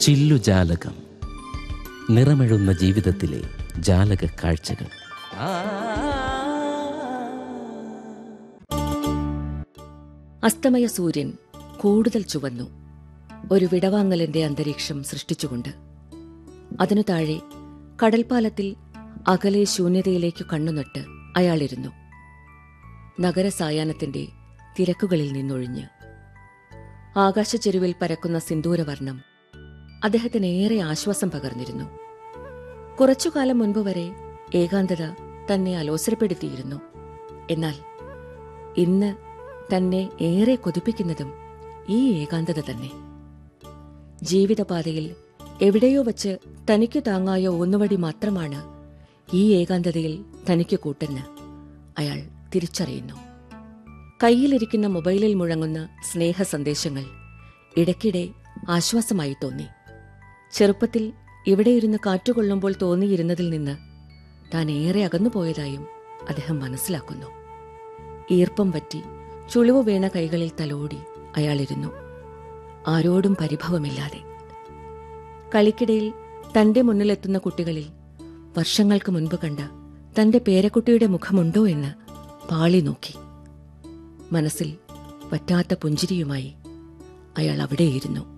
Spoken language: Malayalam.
ചില്ലുജാലകം നിറമെഴുന്ന ജീവിതത്തിലെ ജാലക കാഴ്ചകൾ അസ്തമയ സൂര്യൻ കൂടുതൽ ചുവന്നു ഒരു വിടവാങ്ങലിന്റെ അന്തരീക്ഷം സൃഷ്ടിച്ചുകൊണ്ട് അതിനു താഴെ കടൽപ്പാലത്തിൽ അകലെ ശൂന്യതയിലേക്കു കണ്ണുനട്ട് അയാളിരുന്നു നഗരസായാഹ്നത്തിന്റെ തിരക്കുകളിൽ നിന്നൊഴിഞ്ഞ് ആകാശച്ചെരുവിൽ പരക്കുന്ന സിന്ദൂരവർണം അദ്ദേഹത്തിന് ഏറെ ആശ്വാസം പകർന്നിരുന്നു കുറച്ചുകാലം മുൻപ് വരെ ഏകാന്തത തന്നെ അലോസരപ്പെടുത്തിയിരുന്നു എന്നാൽ ഇന്ന് തന്നെ ഏറെ കൊതിപ്പിക്കുന്നതും ഈ ഏകാന്തത തന്നെ ജീവിതപാതയിൽ എവിടെയോ വച്ച് തനിക്കു താങ്ങായ ഊന്നുവടി മാത്രമാണ് ഈ ഏകാന്തതയിൽ തനിക്ക് കൂട്ടെന്ന് അയാൾ തിരിച്ചറിയുന്നു കയ്യിലിരിക്കുന്ന മൊബൈലിൽ മുഴങ്ങുന്ന സ്നേഹ സന്ദേശങ്ങൾ ഇടയ്ക്കിടെ ആശ്വാസമായി തോന്നി ചെറുപ്പത്തിൽ ഇവിടെയിരുന്ന് കാറ്റുകൊള്ളുമ്പോൾ തോന്നിയിരുന്നതിൽ നിന്ന് താൻ ഏറെ അകന്നുപോയതായും അദ്ദേഹം മനസ്സിലാക്കുന്നു ഈർപ്പം പറ്റി ചുളിവ് വീണ കൈകളിൽ തലോടി അയാളിരുന്നു ആരോടും പരിഭവമില്ലാതെ കളിക്കിടയിൽ തന്റെ മുന്നിലെത്തുന്ന കുട്ടികളിൽ വർഷങ്ങൾക്ക് മുൻപ് കണ്ട തന്റെ പേരക്കുട്ടിയുടെ മുഖമുണ്ടോ എന്ന് പാളി നോക്കി മനസ്സിൽ പറ്റാത്ത പുഞ്ചിരിയുമായി അയാൾ അവിടെയിരുന്നു